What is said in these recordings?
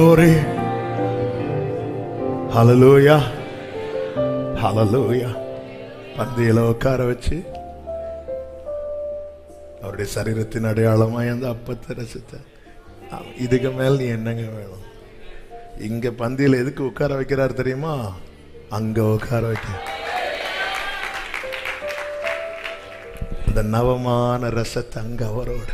Glory. Hallelujah. Hallelujah. பந்தியில உட்கார வச்சு அவருடைய சரீரத்தின் அடையாளமா அந்த அப்பத்தை ரசித்த இதுக்கு மேல் நீ என்னங்க வேணும் இங்க பந்தியில எதுக்கு உட்கார வைக்கிறார் தெரியுமா அங்க உட்கார வைக்க அந்த நவமான ரசத்தை அங்க அவரோட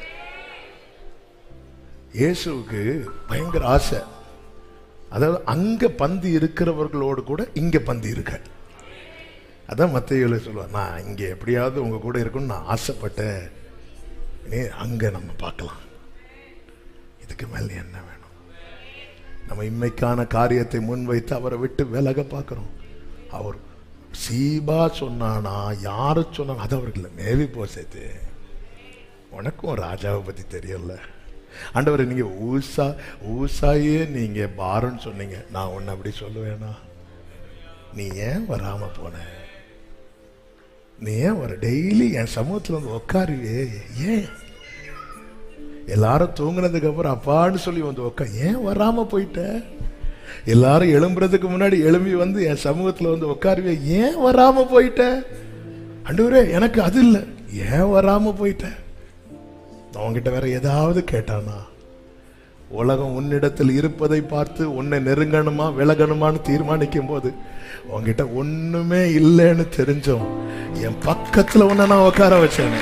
இயேசுவுக்கு பயங்கர ஆசை அதாவது அங்க பந்தி இருக்கிறவர்களோடு கூட இங்க பந்தி இருக்க அதான் மத்தியில் சொல்லுவார் நான் இங்க எப்படியாவது உங்க கூட இருக்கும்னு நான் ஆசைப்பட்டேன் இனி அங்க நம்ம பார்க்கலாம் இதுக்கு மேல என்ன வேணும் நம்ம இம்மைக்கான காரியத்தை முன்வைத்து அவரை விட்டு விலக பார்க்கிறோம் அவர் சீபா சொன்னானா யாரு சொன்னாங்க அது அவருக்கு இல்லை மேவி போசேத்து உனக்கும் ராஜாவை பத்தி தெரியல ஆண்டவர் நீங்க ஊசா ஊசாயே நீங்க பாருன்னு சொன்னீங்க நான் உன்னை அப்படி சொல்லுவேனா நீ ஏன் வராம போன நீ ஏன் வர டெய்லி என் சமூகத்துல வந்து உட்காருவே ஏன் எல்லாரும் தூங்குனதுக்கு அப்புறம் அப்பான்னு சொல்லி வந்து உட்கா ஏன் வராம போயிட்ட எல்லாரும் எழும்புறதுக்கு முன்னாடி எழும்பி வந்து என் சமூகத்துல வந்து உட்காருவே ஏன் வராம போயிட்ட அண்டவரே எனக்கு அது இல்லை ஏன் வராம போயிட்ட அவன்கிட்ட வேற ஏதாவது கேட்டானா உலகம் உன்னிடத்தில் இருப்பதை பார்த்து உன்னை நெருங்கணுமா விலகணுமான்னு தீர்மானிக்கும் போது உன்கிட்ட ஒண்ணுமே இல்லைன்னு தெரிஞ்சோம் என் பக்கத்துல உன்னை நான் உட்கார வச்சேன்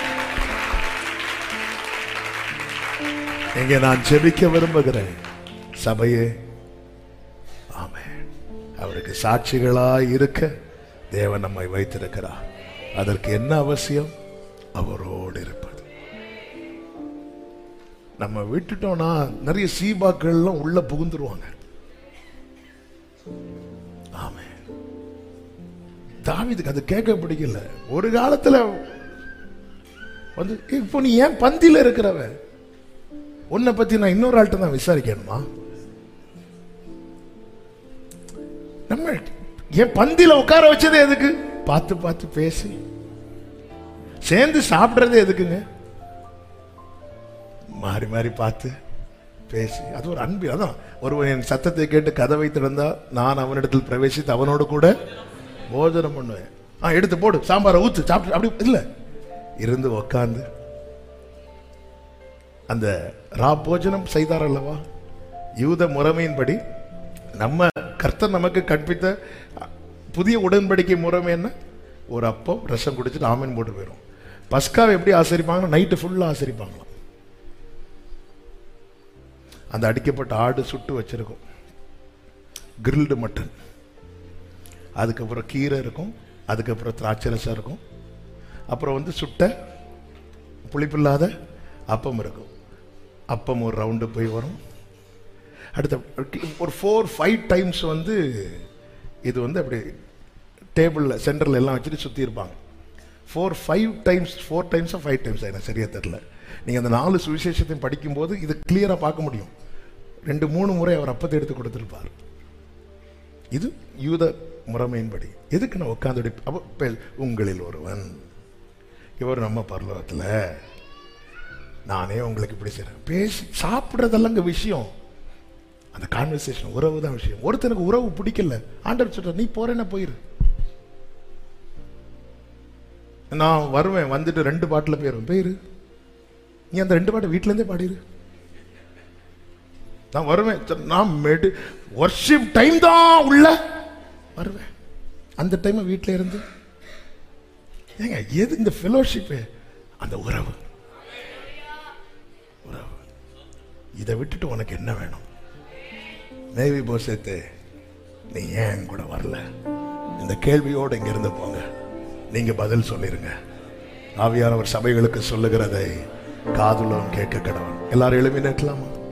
இங்க நான் ஜெபிக்க விரும்புகிறேன் சபையே ஆமென் அவருக்கு சாட்சிகளாய் இருக்க தேவன் நம்மை வைத்திருக்கிறார் அதற்கு என்ன அவசியம் அவரோடு இருப்பது நம்ம விட்டுட்டோம்னா நிறைய சீபாக்கள்லாம் உள்ள புகுந்துருவாங்க ஆமென் தாவீதுக்கு அது கேட்க பிடிக்கல ஒரு காலத்துல வந்து இப்போ நீ ஏன் பந்தியில இருக்கிறவ உன்னை பத்தி நான் இன்னொரு ஆள்கிட்ட தான் விசாரிக்கணுமா நம்ம என் பந்தியில உட்கார வச்சது எதுக்கு பார்த்து பார்த்து பேசி சேர்ந்து சாப்பிடுறது எதுக்குங்க மாறி மாறி பார்த்து பேசி அது ஒரு அன்பு அதான் ஒருவன் என் சத்தத்தை கேட்டு கதவை திறந்தா நான் அவனிடத்தில் பிரவேசித்து அவனோடு கூட போஜனம் பண்ணுவேன் ஆ எடுத்து போடு சாம்பாரை ஊத்து சாப்பிட்டு அப்படி இல்லை இருந்து உக்காந்து அந்த ரா போஜனம் செய்தார் அல்லவா யூத முறைமையின்படி நம்ம கர்த்தர் நமக்கு கற்பித்த புதிய உடன்படிக்கை முறைமை என்ன ஒரு அப்பம் ரசம் குடிச்சிட்டு ஆமீன் போட்டு போயிடும் பஸ்காவை எப்படி ஆசரிப்பாங்கன்னா நைட்டு ஃபுல்லாக ஆசரிப்பாங்களாம் அந்த அடிக்கப்பட்ட ஆடு சுட்டு வச்சிருக்கும் கிரில்டு மட்டன் அதுக்கப்புறம் கீரை இருக்கும் அதுக்கப்புறம் திராட்சை ரசம் இருக்கும் அப்புறம் வந்து சுட்ட புளிப்பில்லாத அப்பம் இருக்கும் அப்பம் ஒரு ரவுண்டு போய் வரும் அடுத்த ஒரு ஃபோர் ஃபைவ் டைம்ஸ் வந்து இது வந்து அப்படி டேபிளில் சென்டரில் எல்லாம் வச்சுட்டு சுற்றி இருப்பாங்க ஃபோர் ஃபைவ் டைம்ஸ் ஃபோர் டைம்ஸாக ஃபைவ் டைம்ஸ் எனக்கு சரியாக தெரில நீங்கள் அந்த நாலு சுவிசேஷத்தையும் படிக்கும்போது இது கிளியராக பார்க்க முடியும் ரெண்டு மூணு முறை அவர் அப்பத்தை எடுத்து கொடுத்துருப்பார் இது யூத முறைமையின்படி எதுக்கு நான் உட்காந்து அப்போ உங்களில் ஒருவன் இவர் நம்ம பரலோகத்தில் நானே உங்களுக்கு இப்படி செய்கிறேன் பேசி சாப்பிட்றதெல்லாம் இங்கே விஷயம் அந்த கான்வர்சேஷன் உறவு தான் விஷயம் ஒருத்தனுக்கு உறவு பிடிக்கல ஆண்டவர் சொல்ற நீ போறேன்னா போயிரு நான் வருவேன் வந்துட்டு ரெண்டு பாட்டில் போயிடுவேன் போயிரு நீ அந்த ரெண்டு பாட்டை வீட்டிலேருந்தே பாடிரு நான் வருவேன் நான் மெடு ஒர்ஷிப் டைம் தான் உள்ள வருவேன் அந்த டைம் வீட்டில் இருந்து ஏங்க எது இந்த ஃபெலோஷிப்பு அந்த உறவு உறவு இதை விட்டுட்டு உனக்கு என்ன வேணும் மேவி போசத்து நீ ஏன் கூட வரல இந்த கேள்வியோடு இங்க இருந்து போங்க நீங்க பதில் சொல்லிருங்க ஆவியானவர் சபைகளுக்கு சொல்லுகிறதை காதுலம் கேட்க கடவன் எல்லாரும் எழுப்பி நிற்கலாமா